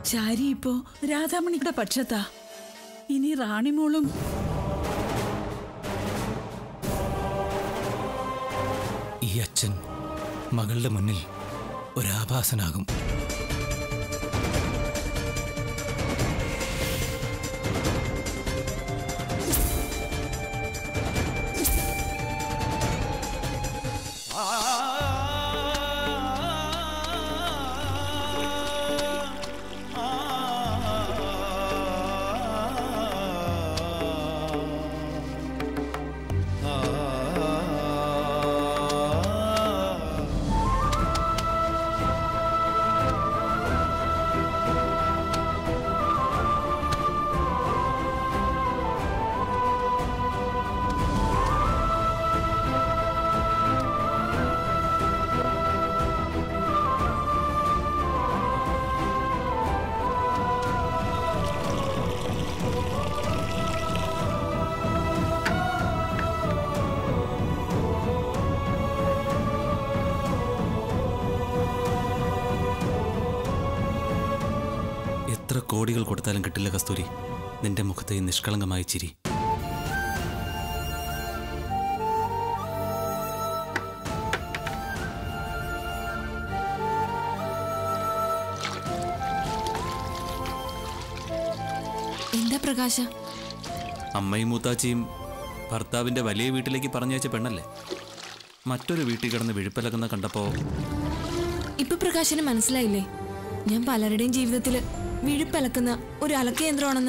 ചാരി ഇപ്പോ രാധാമണിയുടെ പക്ഷത്താ ഇനി റാണിമോളും ഈ അച്ഛൻ മകളുടെ മുന്നിൽ ഒരാഭാസനാകും എത്ര കോടികൾ കൊടുത്താലും കിട്ടില്ല കസ്തൂരി നിന്റെ മുഖത്തെ ഈ നിഷ്കളങ്കമായ ചിരി എന്താ പ്രകാശ അമ്മയും മൂത്താച്ചിയും ഭർത്താവിന്റെ വലിയ വീട്ടിലേക്ക് പറഞ്ഞയച്ച പെണ്ണല്ലേ മറ്റൊരു വീട്ടിൽ കിടന്ന് വിഴുപ്പലക്കുന്ന കണ്ടപ്പോ ഇപ്പൊ പ്രകാശന് മനസ്സിലായില്ലേ ഞാൻ പലരുടെയും ജീവിതത്തിൽ വിഴുപ്പലക്കുന്ന ഒരു അലക്കയന്ത്രമാണെന്ന്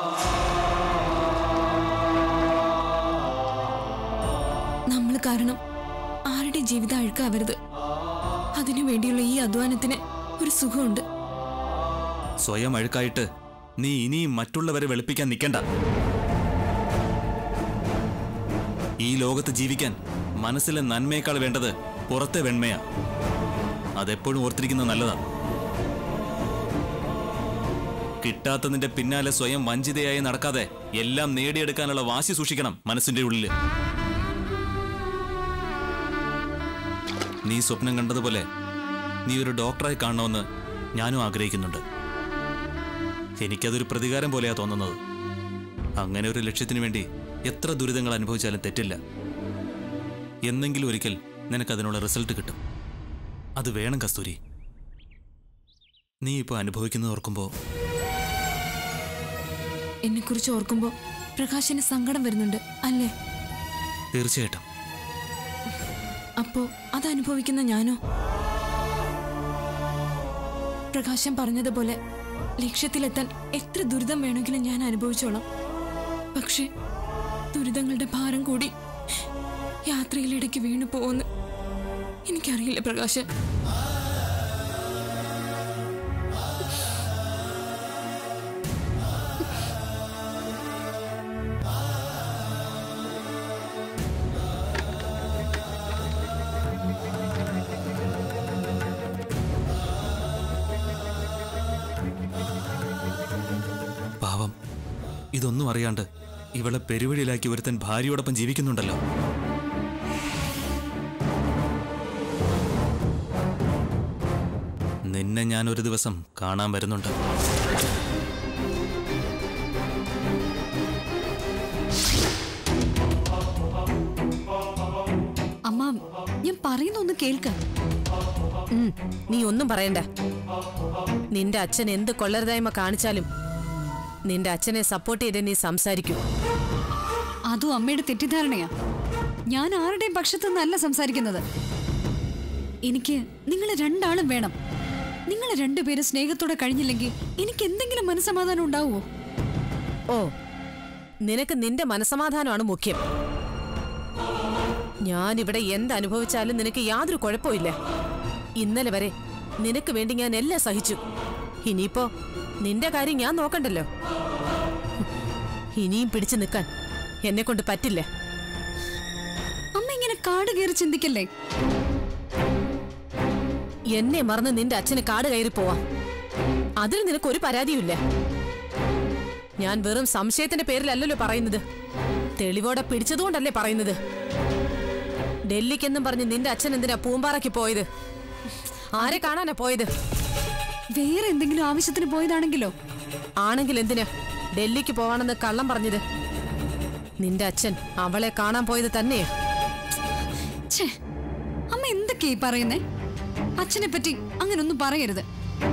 നമ്മൾ കാരണം ആരുടെ ജീവിതം അഴുക്കാവരുത് അതിനു വേണ്ടിയുള്ള ഈ അധ്വാനത്തിന് ഒരു സുഖമുണ്ട് സ്വയം അഴുക്കായിട്ട് നീ ഇനിയും മറ്റുള്ളവരെ വെളുപ്പിക്കാൻ നിൽക്കണ്ട ഈ ലോകത്ത് ജീവിക്കാൻ മനസ്സിലെ നന്മയേക്കാൾ വേണ്ടത് പുറത്തെ വെണ്മയാ അതെപ്പോഴും ഓർത്തിരിക്കുന്നത് നല്ലതാ കിട്ടാത്തതിന്റെ പിന്നാലെ സ്വയം വഞ്ചിതയായി നടക്കാതെ എല്ലാം നേടിയെടുക്കാനുള്ള വാശി സൂക്ഷിക്കണം മനസ്സിന്റെ ഉള്ളിൽ നീ സ്വപ്നം കണ്ടതുപോലെ നീ ഒരു ഡോക്ടറായി കാണണമെന്ന് ഞാനും ആഗ്രഹിക്കുന്നുണ്ട് എനിക്കതൊരു പ്രതികാരം പോലെയാ തോന്നുന്നത് അങ്ങനെ ഒരു ലക്ഷ്യത്തിനു വേണ്ടി എത്ര ദുരിതങ്ങൾ അനുഭവിച്ചാലും തെറ്റില്ല എന്നെങ്കിലും ഒരിക്കൽ നിനക്കതിനുള്ള റിസൾട്ട് കിട്ടും അത് വേണം കസ്തൂരി നീ ഇപ്പോൾ അനുഭവിക്കുന്നത് ഓർക്കുമ്പോൾ എന്നെ കുറിച്ച് ഓർക്കുമ്പോ പ്രകാശന് സങ്കടം വരുന്നുണ്ട് അല്ലേ തീർച്ചയായിട്ടും അപ്പോ അത് അനുഭവിക്കുന്ന ഞാനോ പ്രകാശം പറഞ്ഞതുപോലെ ലക്ഷ്യത്തിലെത്താൻ എത്ര ദുരിതം വേണമെങ്കിലും ഞാൻ അനുഭവിച്ചോളാം പക്ഷേ ദുരിതങ്ങളുടെ ഭാരം കൂടി യാത്രയിലിടയ്ക്ക് വീണു പോകുമെന്ന് എനിക്കറിയില്ല പ്രകാശൻ പാവം ഇതൊന്നും അറിയാണ്ട് ഇവളെ പെരുവഴിയിലാക്കി ഒരുത്തൻ ഭാര്യയോടൊപ്പം ജീവിക്കുന്നുണ്ടല്ലോ നിന്നെ ഞാൻ ഒരു ദിവസം കാണാൻ വരുന്നുണ്ട് അമ്മ ഞാൻ പറയുന്ന ഒന്ന് കേൾക്ക ഉം, നീ ഒന്നും പറയണ്ട നിന്റെ അച്ഛൻ എന്ത് കൊള്ളരുതായ്മ കാണിച്ചാലും നിന്റെ അച്ഛനെ സപ്പോർട്ട് ചെയ്ത് നീ സംസാരിക്കൂ അതും അമ്മയുടെ തെറ്റിദ്ധാരണയാ ഞാൻ ആരുടെയും പക്ഷത്തു നിന്നല്ല സംസാരിക്കുന്നത് എനിക്ക് നിങ്ങൾ രണ്ടാളും വേണം നിങ്ങൾ രണ്ടുപേരും സ്നേഹത്തോടെ കഴിഞ്ഞില്ലെങ്കിൽ എനിക്ക് എന്തെങ്കിലും മനസ്സമാധാനം ഉണ്ടാവുമോ ഓ നിനക്ക് നിന്റെ മനസമാധാനമാണ് മുഖ്യം ഞാൻ ഇവിടെ എന്തനുഭവിച്ചാലും നിനക്ക് യാതൊരു കുഴപ്പമില്ല ഇന്നലെ വരെ നിനക്ക് വേണ്ടി ഞാൻ എല്ലാം സഹിച്ചു ഇനിയിപ്പോ നിന്റെ കാര്യം ഞാൻ നോക്കണ്ടല്ലോ ഇനിയും പിടിച്ചു നിൽക്കാൻ എന്നെ കൊണ്ട് പറ്റില്ല അമ്മ ഇങ്ങനെ കാട് കയറി ചിന്തിക്കല്ലേ എന്നെ മറന്ന് നിന്റെ അച്ഛന് കാട് കയറി പോവാം അതിന് നിനക്ക് ഒരു പരാതിയുമില്ല ഞാൻ വെറും സംശയത്തിന്റെ പേരിലല്ലല്ലോ പറയുന്നത് തെളിവോടെ പിടിച്ചതുകൊണ്ടല്ലേ പറയുന്നത് ഡൽഹിക്കെന്നും പറഞ്ഞ് നിന്റെ അച്ഛൻ എന്തിനാ പൂമ്പാറയ്ക്ക് പോയത് ആരെ കാണാനാ പോയത് വേറെ എന്തെങ്കിലും ആവശ്യത്തിന് പോയതാണെങ്കിലോ ആണെങ്കിൽ എന്തിന് ഡൽഹിക്ക് പോവാണെന്ന് കള്ളം പറഞ്ഞത് നിന്റെ അച്ഛൻ അവളെ കാണാൻ പോയത് തന്നെയാ ഛേ അമ്മ എന്തൊക്കെയാ ഈ പറയുന്നേ അച്ഛനെ പറ്റി അങ്ങനൊന്നും പറയരുത്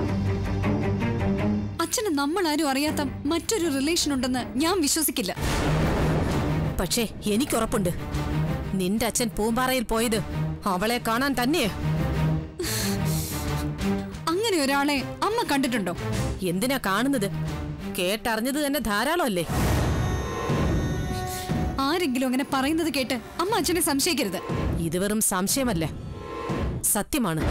അച്ഛന് നമ്മൾ ആരും അറിയാത്ത മറ്റൊരു റിലേഷൻ ഉണ്ടെന്ന് ഞാൻ വിശ്വസിക്കില്ല പക്ഷേ എനിക്കുറപ്പുണ്ട് നിന്റെ അച്ഛൻ പൂമ്പാറയിൽ പോയത് അവളെ കാണാൻ തന്നെയാ അങ്ങനെ ഒരാളെ അമ്മ കണ്ടിട്ടുണ്ടോ എന്തിനാ കാണുന്നത് കേട്ടറിഞ്ഞത് തന്നെ ധാരാളമല്ലേ ആരെങ്കിലും അങ്ങനെ പറയുന്നത് കേട്ട് അമ്മ അച്ഛനെ സംശയിക്കരുത് ഇത് വെറും സംശയമല്ല സത്യമാണ്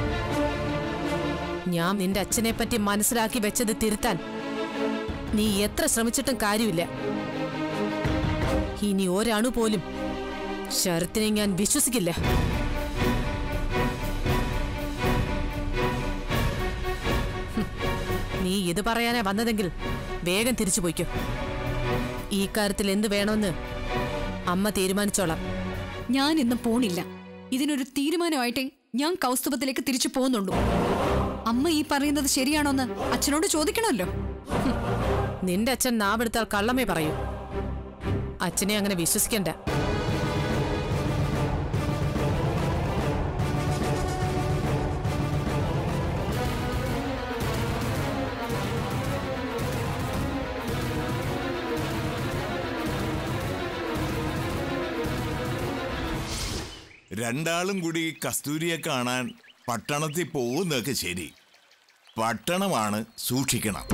ഞാൻ നിന്റെ അച്ഛനെ പറ്റി മനസ്സിലാക്കി വെച്ചത് തിരുത്താൻ നീ എത്ര ശ്രമിച്ചിട്ടും കാര്യമില്ല ഇനി ഒരണു പോലും ശരത്തിനെ ഞാൻ വിശ്വസിക്കില്ല ഹും, നീ ഇത് പറയാനാ വന്നതെങ്കിൽ വേഗം തിരിച്ചു പോയിക്കോ ഈ കാര്യത്തിൽ എന്ത് വേണമെന്ന് അമ്മ തീരുമാനിച്ചോളാം ഞാൻ ഇന്ന് പോണില്ല ഇതിനൊരു തീരുമാനമായിട്ടേ ഞാൻ കൗസ്തുഭത്തിലേക്ക് തിരിച്ചു പോകുന്നുള്ളൂ അമ്മ ഈ പറയുന്നത് ശരിയാണോന്ന് അച്ഛനോട് ചോദിക്കണമല്ലോ നിന്റെ അച്ഛൻ നാവെടുത്താൽ കള്ളമേ പറയൂ അച്ഛനെ അങ്ങനെ വിശ്വസിക്കണ്ട രണ്ടാളും കൂടി കസ്തൂരിയെ കാണാൻ പട്ടണത്തിൽ പോകുന്നതൊക്കെ ശരി പട്ടണമാണ് സൂക്ഷിക്കണം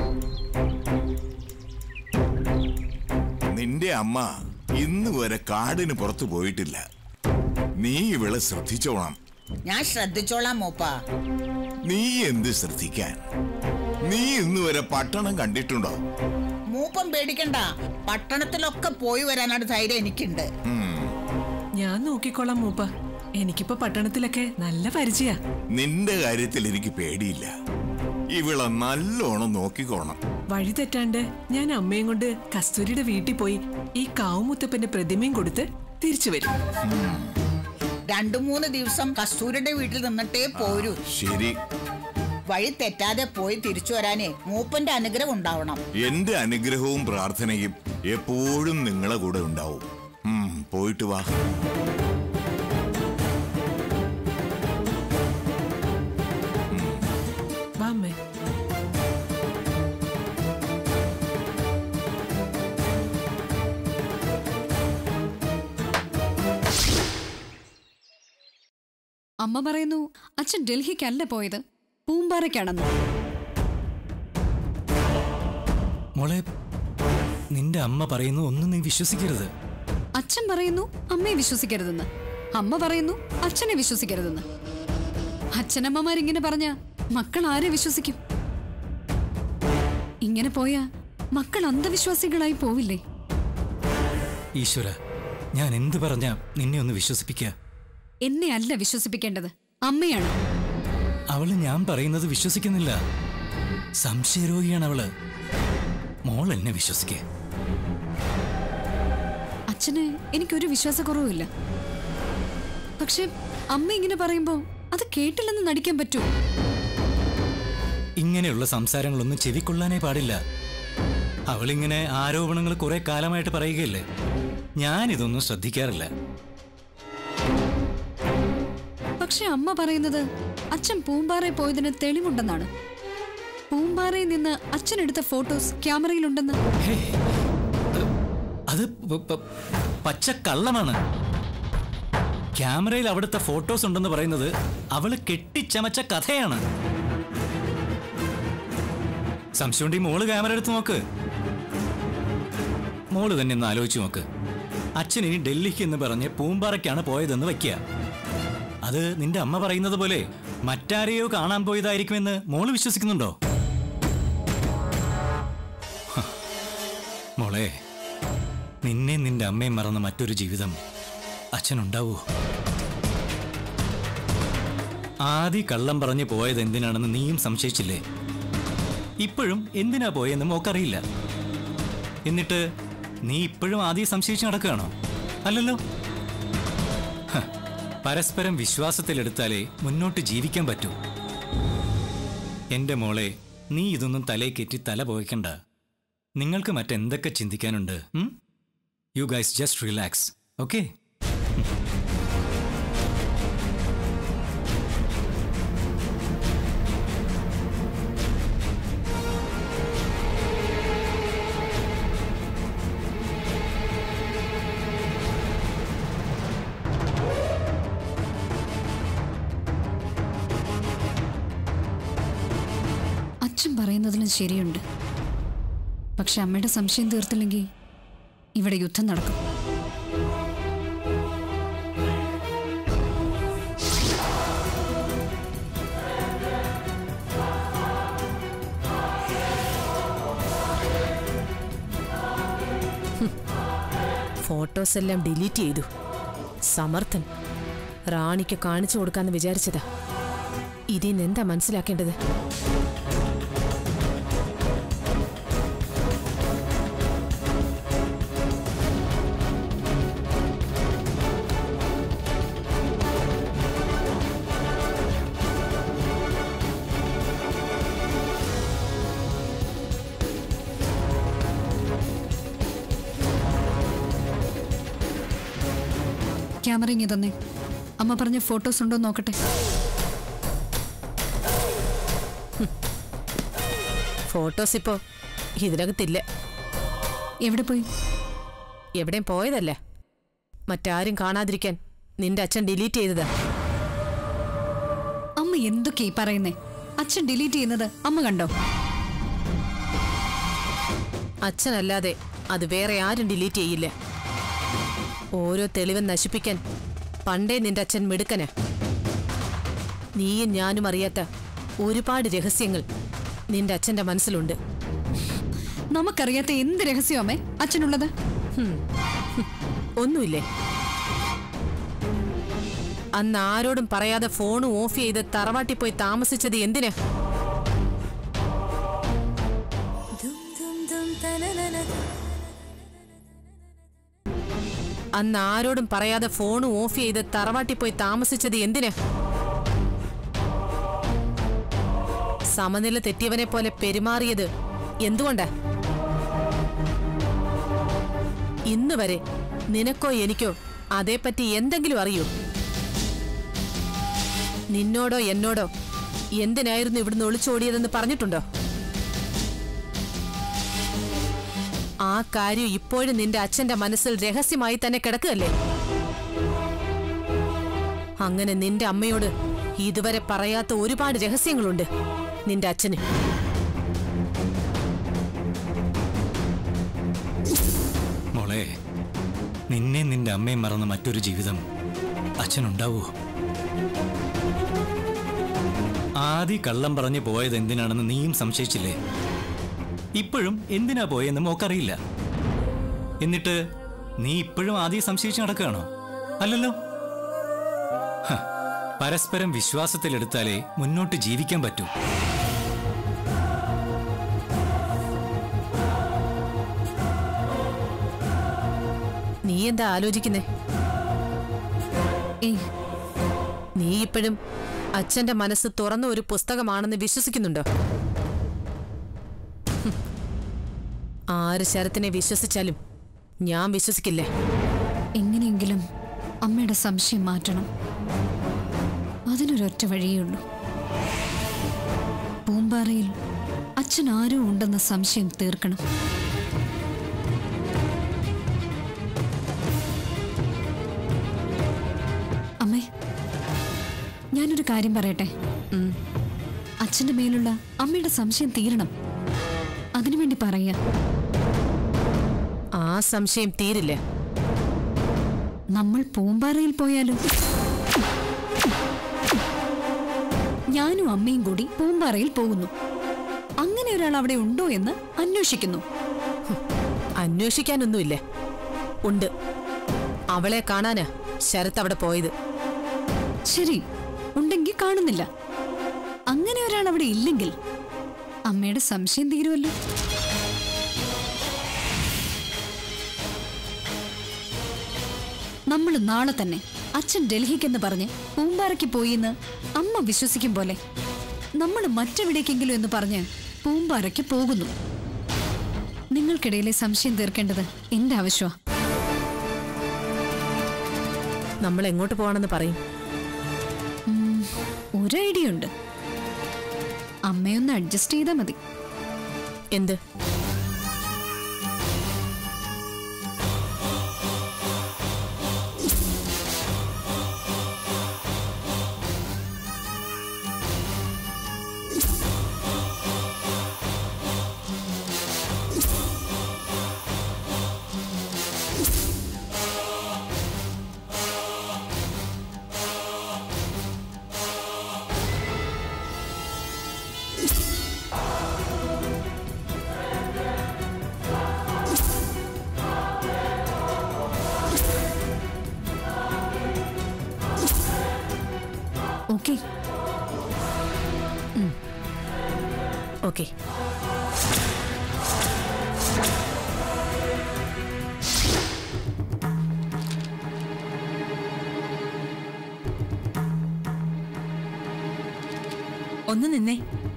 നിന്റെ അമ്മ ഇന്ന് വരെ കാടിന് പുറത്തു പോയിട്ടില്ല നീ ഇവളെ ശ്രദ്ധിച്ചോണം ഞാൻ ശ്രദ്ധിച്ചോളാം മൂപ്പ നീ എന്ത് ശ്രദ്ധിക്കാൻ നീ ഇന്ന് വരെ പട്ടണം കണ്ടിട്ടുണ്ടോ മൂപ്പം പേടിക്കണ്ട പട്ടണത്തിലൊക്കെ പോയി വരാനാണ് ധൈര്യം എനിക്കുണ്ട് ഞാൻ നോക്കിക്കോളാം മൂപ്പ എനിക്കിപ്പോ പട്ടണത്തിലൊക്കെ നല്ല പരിചയ നിന്റെ കാര്യത്തിൽ എനിക്ക് പേടിയില്ല ഇവളെ നല്ലോണം നോക്കിക്കോണം വഴി തെറ്റാണ്ട് ഞാൻ അമ്മയും കൊണ്ട് കസ്തൂരിയുടെ വീട്ടിൽ പോയി ഈ കാവുമുത്തപ്പന്റെ പ്രതിമയും കൊടുത്ത് തിരിച്ചു വരും രണ്ടു മൂന്ന് ദിവസം കസ്തൂരിയുടെ വീട്ടിൽ നിന്നിട്ടേ പോരൂ ശരി വഴി തെറ്റാതെ പോയി തിരിച്ചു വരാനേ മൂപ്പന്റെ അനുഗ്രഹം ഉണ്ടാവണം എന്റെ അനുഗ്രഹവും പ്രാർത്ഥനയും എപ്പോഴും നിങ്ങളെ കൂടെ ഉണ്ടാവും ഉം, പോയിട്ട് വാ വാ അമ്മേ അമ്മ പറയുന്നു അച്ഛൻ ഡൽഹിക്കല്ല പോയത് പൂമ്പാറയ്ക്കാണെന്ന് മോളെ നിന്റെ അമ്മ പറയുന്നു ഒന്നും നീ വിശ്വസിക്കരുത് അച്ഛൻ പറയുന്നു അമ്മയെ വിശ്വസിക്കരുതെന്ന് അമ്മ പറയുന്നു അച്ഛനെ വിശ്വസിക്കരുതെന്ന് അച്ഛനമ്മമാരിങ്ങനെ പറഞ്ഞ മക്കൾ ആരെ വിശ്വസിക്കും ഇങ്ങനെ പോയാ മക്കൾ അന്ധവിശ്വാസികളായി പോവില്ലേ ഈശ്വര ഞാൻ എന്ത് പറഞ്ഞ നിന്നെ ഒന്ന് വിശ്വസിപ്പിക്കുക എന്നെ അല്ല വിശ്വസിപ്പിക്കേണ്ടത് അമ്മയാണ് അവള് ഞാൻ പറയുന്നത് വിശ്വസിക്കുന്നില്ല സംശയരോഗിയാണ് അവള് മോൾ എന്നെ വിശ്വസിക്കേ അച്ഛന് എനിക്കൊരു വിശ്വാസക്കുറവുമില്ല പക്ഷെ അമ്മ ഇങ്ങനെ പറയുമ്പോ അത് കേട്ടില്ലെന്ന് നടിക്കാൻ പറ്റൂ ഇങ്ങനെയുള്ള സംസാരങ്ങളൊന്നും ചെവിക്കൊള്ളാനേ പാടില്ല അവളിങ്ങനെ ആരോപണങ്ങൾ കുറെ കാലമായിട്ട് പറയുകയല്ലേ ഞാനിതൊന്നും ശ്രദ്ധിക്കാറില്ല പക്ഷെ അമ്മ പറയുന്നത് അച്ഛൻ പൂമ്പാറയിൽ പോയതിന് തെളിവുണ്ടെന്നാണ് പൂമ്പാറയിൽ നിന്ന് അച്ഛൻ എടുത്ത ഫോട്ടോസ് ക്യാമറയിലുണ്ടെന്ന് ഹേ, അത് പ- പ- പച്ചക്കള്ളമാണ് ക്യാമറയിൽ അവിടുത്തെ ഫോട്ടോസ് ഉണ്ടെന്ന് പറയുന്നത് അവള് കെട്ടിച്ചമച്ച കഥയാണ് സംശയമുണ്ടെങ്കിൽ മോള് ക്യാമറ എടുത്ത് നോക്ക് മോള് തന്നെ ഒന്ന് ആലോചിച്ച് നോക്ക് അച്ഛൻ ഇനി ഡൽഹിക്ക് എന്ന് പറഞ്ഞ് പൂമ്പാറയ്ക്കാണ് പോയതെന്ന് വയ്ക്കുക അത് നിന്റെ അമ്മ പറയുന്നത് പോലെ മറ്റാരെയോ കാണാൻ പോയതായിരിക്കുമെന്ന് മോള് വിശ്വസിക്കുന്നുണ്ടോ ഹ, മോളെ നിന്നെ നിന്റെ അമ്മയും മറന്ന മറ്റൊരു ജീവിതം അച്ഛനുണ്ടാവോ ആദ്യ കള്ളം പറഞ്ഞ് പോയത് എന്തിനാണെന്ന് നീയും സംശയിച്ചില്ലേ ഇപ്പോഴും എന്തിനാ പോയെന്ന് മോക്കറിയില്ല എന്നിട്ട് നീ ഇപ്പോഴും ആദ്യം സംശയിച്ച് നടക്കുകയാണോ അല്ലല്ലോ ഹ, പരസ്പരം വിശ്വാസത്തിലെടുത്താലേ മുന്നോട്ട് ജീവിക്കാൻ പറ്റൂ എൻ്റെ മോളെ നീ ഇതൊന്നും തലയിൽ കയറ്റി തല പോയിക്കണ്ട നിങ്ങൾക്ക് മറ്റെന്തൊക്കെ ചിന്തിക്കാനുണ്ട് you guys just relax okay അച്ഛൻ പറയുന്നതിലും ശരിയുണ്ട് പക്ഷെ അമ്മയുടെ സംശയം തീർത്തില്ലെങ്കിൽ ഇവിടെ യുദ്ധം നടക്കും ഫോട്ടോസ് എല്ലാം ഡിലീറ്റ് ചെയ്തു സമർത്ഥൻ റാണിക്ക് കാണിച്ചു കൊടുക്കാന്ന് വിചാരിച്ചതാ ഇതിന്ന് എന്താ മനസ്സിലാക്കേണ്ടത് ക്യാമറ ഇങ്ങി തന്നെ അമ്മ പറഞ്ഞ ഫോട്ടോസ് ഉണ്ടോ നോക്കട്ടെ ഫോട്ടോസ് ഇപ്പോ ഇതിനകത്തില്ല എവിടെ പോയി എവിടെയും പോയതല്ലേ മറ്റാരും കാണാതിരിക്കാൻ നിന്റെ അച്ഛൻ ഡിലീറ്റ് ചെയ്തതാ അമ്മ എന്തൊക്കെ ഈ പറയുന്നേ അച്ഛൻ ഡിലീറ്റ് ചെയ്യുന്നത് അമ്മ കണ്ടോ അച്ഛനല്ലാതെ അത് വേറെ ആരും ഡിലീറ്റ് ചെയ്യില്ല ഓരോ തെളിവും നശിപ്പിക്കാൻ പണ്ടേ നിന്റെ അച്ഛൻ മിടുക്കനാ നീയും ഞാനും അറിയാത്ത ഒരുപാട് രഹസ്യങ്ങൾ നിന്റെ അച്ഛന്റെ മനസ്സിലുണ്ട് നമുക്കറിയാത്ത എന്ത് രഹസ്യം അമ്മേ അച്ഛനുള്ളത് ഒന്നുമില്ലേ അന്ന് ആരോടും പറയാതെ ഫോൺ ഓഫ് ചെയ്ത് തറവാട്ടി പോയി താമസിച്ചത് എന്തിന് അന്ന് ആരോടും പറയാതെ ഫോൺ ഓഫ് ചെയ്ത് തറവാട്ടി പോയി താമസിച്ചത് എന്തിന് സമനില തെറ്റിയവനെ പോലെ പെരുമാറിയത് എന്തുകൊണ്ടാ ഇന്ന് വരെ നിനക്കോ എനിക്കോ അതേപ്പറ്റി എന്തെങ്കിലും അറിയൂ നിന്നോടോ എന്നോടോ എന്തിനായിരുന്നു ഇവിടുന്ന് ഒളിച്ചോടിയതെന്ന് പറഞ്ഞിട്ടുണ്ടോ ആ കാര്യം ഇപ്പോഴും നിന്റെ അച്ഛന്റെ മനസ്സിൽ രഹസ്യമായി തന്നെ കിടക്കുകയല്ലേ അങ്ങനെ നിന്റെ അമ്മയോട് ഇതുവരെ പറയാത്ത ഒരുപാട് രഹസ്യങ്ങളുണ്ട് നിന്റെ അച്ഛന് മോളെ നിന്നെ നിന്റെ അമ്മയും മറന്ന മറ്റൊരു ജീവിതം അച്ഛനുണ്ടാവോ ആദ്യ കള്ളം പറഞ്ഞു പോയത് എന്തിനാണെന്ന് നീയും സംശയിച്ചില്ലേ ഇപ്പോഴും എന്തിനാ പോയെന്ന് മോക്കറിയില്ല എന്നിട്ട് നീ ഇപ്പോഴും ആദ്യം സംശയിച്ച് നടക്കുകയാണോ അല്ലല്ലോ ഹ, പരസ്പരം വിശ്വാസത്തിലെടുത്താലേ മുന്നോട്ട് ജീവിക്കാൻ പറ്റൂ നീ എന്താ ആലോചിക്കുന്നേ ഏയ് നീ ഇപ്പോഴും അച്ഛന്റെ മനസ്സ് തുറന്ന ഒരു പുസ്തകമാണെന്ന് വിശ്വസിക്കുന്നുണ്ടോ ഹും. ആര് ശരത്തിനെ വിശ്വസിച്ചാലും ഞാൻ വിശ്വസിക്കില്ലേ എങ്ങനെയെങ്കിലും അമ്മയുടെ സംശയം മാറ്റണം അതിനൊരൊറ്റ വഴിയേ ഉള്ളൂ പൂമ്പാറയിൽ അച്ഛൻ ആരോ ഉണ്ടെന്ന സംശയം തീർക്കണം അമ്മേ ഞാനൊരു കാര്യം പറയട്ടെ ഉം. അച്ഛന്റെ മേലുള്ള അമ്മയുടെ സംശയം തീരണം അതിനുവേണ്ടി പറയാ ആ സംശയം തീരില്ല നമ്മൾ പൂമ്പാറയിൽ പോയാലോ ഞാനും അമ്മയും കൂടി പൂമ്പാറയിൽ പോകുന്നു അങ്ങനെ ഒരാൾ അവിടെ ഉണ്ടോ എന്ന് അന്വേഷിക്കുന്നു അന്വേഷിക്കാനൊന്നുമില്ല ഉണ്ട് അവളെ കാണാനാ ശരത്ത് അവിടെ പോയത് ശരി ഉണ്ടെങ്കിൽ കാണുന്നില്ല അങ്ങനെ ഒരാൾ അവിടെ ഇല്ലെങ്കിൽ അമ്മയുടെ സംശയം തീരുമല്ലോ നമ്മൾ നാളെ തന്നെ അച്ഛൻ ഡൽഹിക്കെന്ന് പറഞ്ഞ് പൂമ്പാറയ്ക്ക് പോയിന്ന് അമ്മ വിശ്വസിക്കും പോലെ നമ്മൾ മറ്റെവിടേക്കെങ്കിലും എന്ന് പറഞ്ഞ് പൂമ്പാറയ്ക്ക് പോകുന്നു നിങ്ങൾക്കിടയിലെ സംശയം തീർക്കേണ്ടത് എന്റെ ആവശ്യമാ നമ്മൾ എങ്ങോട്ട് പോകണമെന്ന് പറയും ഒരു ഐഡിയ ഉണ്ട് അമ്മയൊന്ന് അഡ്ജസ്റ്റ് ചെയ്താൽ മതി എന്ത് ഓക്കെ ഓക്കെ ഒന്ന് നിന്നേ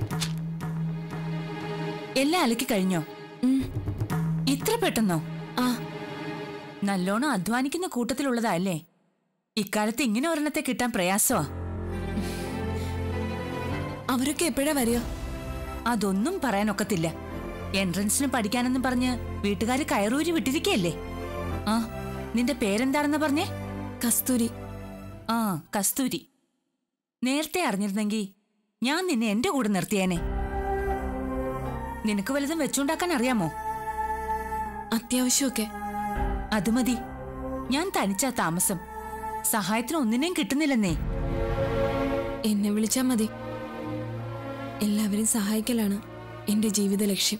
എല്ലാം അലക്കി കഴിഞ്ഞോ ഇത്ര പെട്ടെന്നോ ആ നല്ലോണം അധ്വാനിക്കുന്ന കൂട്ടത്തിലുള്ളതാ അല്ലേ ഇക്കാലത്ത് ഇങ്ങനെ ഒരെണ്ണത്തെ കിട്ടാൻ പ്രയാസമാ അവരൊക്കെ എപ്പോഴാ വരിക അതൊന്നും പറയാനൊക്കത്തില്ല എൻട്രൻസിന് പഠിക്കാനെന്നും പറഞ്ഞ് വീട്ടുകാര് കയറൂരി വിട്ടിരിക്കയല്ലേ ആ നിന്റെ പേരെന്താണെന്ന് പറഞ്ഞേ കസ്തൂരി ആ കസ്തൂരി നേരത്തെ അറിഞ്ഞിരുന്നെങ്കി ഞാൻ നിന്നെ എന്റെ കൂടെ നിർത്തിയേനെ നിനക്ക് വലുതും വെച്ചുണ്ടാക്കാൻ അറിയാമോ അത്യാവശ്യമൊക്കെ അത് മതി ഞാൻ തനിച്ചാ താമസം സഹായത്തിന് ഒന്നിനെയും കിട്ടുന്നില്ലെന്നേ എന്നെ വിളിച്ചാ മതി എല്ലാവരും സഹായിക്കലാണ് എന്റെ ജീവിത ലക്ഷ്യം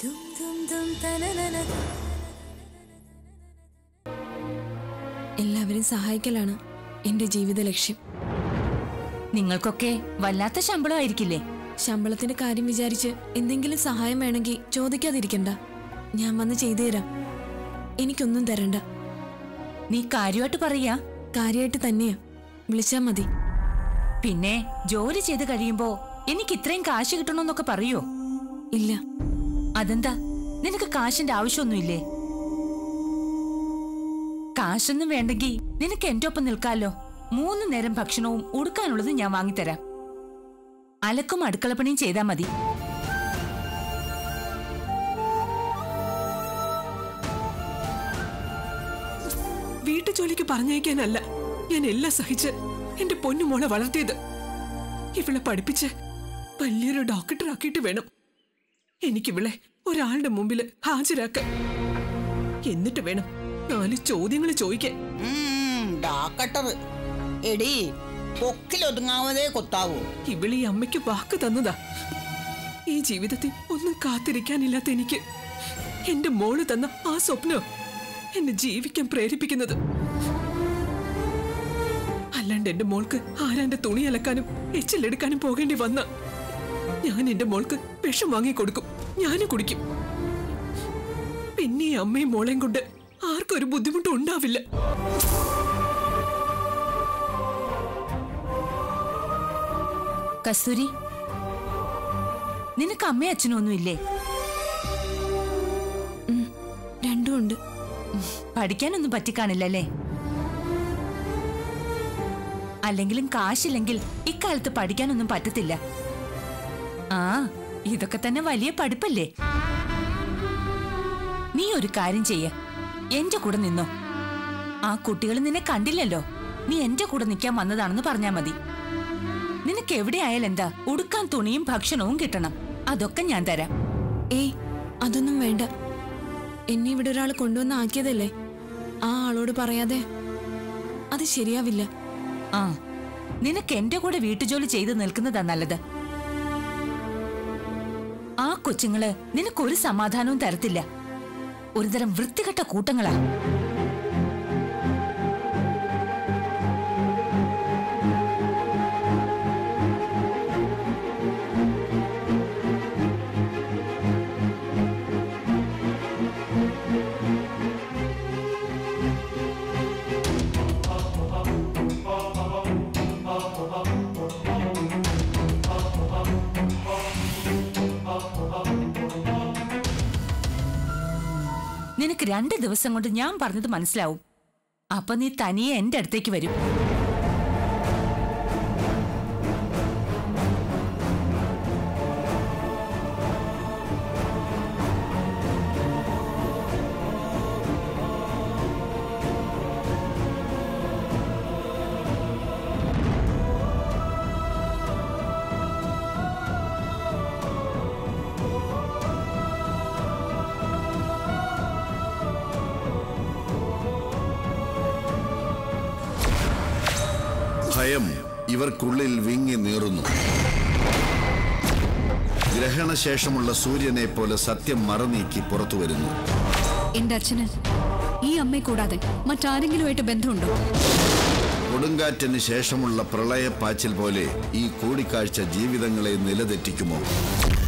എല്ലാവരും സഹായിക്കലാണ് എന്റെ ജീവിത ലക്ഷ്യം നിങ്ങൾക്കൊക്കെ വല്ലാത്ത ശമ്പളമായിരിക്കില്ലേ ശമ്പളത്തിന്റെ കാര്യം വിചാരിച്ച് എന്തെങ്കിലും സഹായം വേണമെങ്കിൽ ചോദിക്കാതിരിക്കണ്ട ഞാൻ വന്ന് ചെയ്തു തരാം എനിക്കൊന്നും തരണ്ട നീ കാര്യമായിട്ട് പറയാ കാര്യമായിട്ട് തന്നെയാ വിളിച്ചാ മതി പിന്നെ ജോലി ചെയ്ത് കഴിയുമ്പോ എനിക്ക് ഇത്രയും കാശ് കിട്ടണമെന്നൊക്കെ പറയോ ഇല്ല അതെന്താ നിനക്ക് കാശിന്റെ ആവശ്യമൊന്നുമില്ലേ കാശൊന്നും വേണ്ടെങ്കിൽ നിനക്ക് എന്റെ ഒപ്പം നിൽക്കാലോ മൂന്ന് നേരം ഭക്ഷണവും ഉടുക്കാനുള്ളത് ഞാൻ വാങ്ങിത്തരാം അലക്കും അടുക്കളപ്പണിയും ചെയ്താൽ മതി വീട്ടു ജോലിക്ക് പറഞ്ഞയക്കാനല്ല ഞാൻ എല്ലാം സഹിച്ച് എന്റെ പൊന്നുമോളെ വളർത്തിയത് ഇവളെ പഠിപ്പിച്ച് വലിയൊരു ഡോക്ടറാക്കിയിട്ട് വേണം എനിക്കിവളെ ഒരാളുടെ മുമ്പിൽ ഹാജരാക്കാൻ എന്നിട്ട് വേണം നാല് ചോദ്യങ്ങൾ ചോദിക്കാൻ ഡാക്കട്ടർ എടി പൊക്കിലൊതുങ്ങാവതേ കൊത്താവൂ ഇവളീ അമ്മയ്ക്ക് വാക്ക് തന്നതാ ഈ ജീവിതത്തിൽ ഒന്നും കാത്തിരിക്കാനില്ലാത്ത എനിക്ക് എന്റെ മോള് തന്ന ആ സ്വപ്നം എന്നെ ജീവിക്കാൻ പ്രേരിപ്പിക്കുന്നത് അല്ലാണ്ട് എന്റെ മോൾക്ക് ആരാന്റെ തുണി അലക്കാനും എച്ചിലെടുക്കാനും പോകേണ്ടി വന്ന ഞാൻ എന്റെ മോൾക്ക് വിഷം വാങ്ങിക്കൊടുക്കും ഞാനും കുടിക്കും പിന്നെ ഈ അമ്മയും മോളെയും കൊണ്ട് ആർക്കും ഒരു ബുദ്ധിമുട്ടും ഉണ്ടാവില്ല കസ്തൂരി നിനക്ക് അമ്മയും അച്ഛനും ഒന്നുമില്ലേ രണ്ടും ഉണ്ട് പഠിക്കാനൊന്നും പറ്റിക്കാണില്ലല്ലേ അല്ലെങ്കിലും കാശില്ലെങ്കിൽ ഇക്കാലത്ത് പഠിക്കാനൊന്നും പറ്റത്തില്ല ആ ഇതൊക്കെ തന്നെ വലിയ പഠിപ്പല്ലേ നീ ഒരു കാര്യം ചെയ്യ എന്റെ കൂടെ നിന്നോ ആ കുട്ടികൾ നിന്നെ കണ്ടില്ലല്ലോ നീ എന്റെ കൂടെ നിൽക്കാൻ വന്നതാണെന്ന് പറഞ്ഞാ മതി നിനക്ക് എവിടെയായാലും എന്താ ഉടുക്കാൻ തുണിയും ഭക്ഷണവും കിട്ടണം അതൊക്കെ ഞാൻ തരാം ഏയ് അതൊന്നും വേണ്ട എന്നെ ഇവിടെ ഒരാൾ കൊണ്ടുവന്ന് ആക്കിയതല്ലേ ആ ആളോട് പറയാതെ അത് ശരിയാവില്ല ആ നിനക്ക് എന്റെ കൂടെ വീട്ടുജോലി ചെയ്ത് നിൽക്കുന്നതാ നല്ലത് ആ കൊച്ചുങ്ങള് നിനക്കൊരു സമാധാനവും തരത്തില്ല ഒരുതരം വൃത്തികെട്ട കൂട്ടങ്ങളാ നിനക്ക് രണ്ട് ദിവസം കൊണ്ട് ഞാൻ പറഞ്ഞത് മനസ്സിലാവും അപ്പൊ നീ തനിയെ എന്റെ അടുത്തേക്ക് വരും ഭയം ഇവർക്കുള്ളിൽ വിങ്ങി നീറുന്നു ഗ്രഹണശേഷമുള്ള സൂര്യനെ പോലെ സത്യം മറനീക്കി പുറത്തു വരുന്നു എന്റെ അച്ഛന് ഈ അമ്മയെ കൂടാതെ മറ്റാരെങ്കിലുമായിട്ട് ബന്ധമുണ്ടോ കൊടുങ്കാറ്റിന് ശേഷമുള്ള പ്രളയപ്പാച്ചിൽ പോലെ ഈ കൂടിക്കാഴ്ച ജീവിതങ്ങളെ നിലതെറ്റിക്കുമോ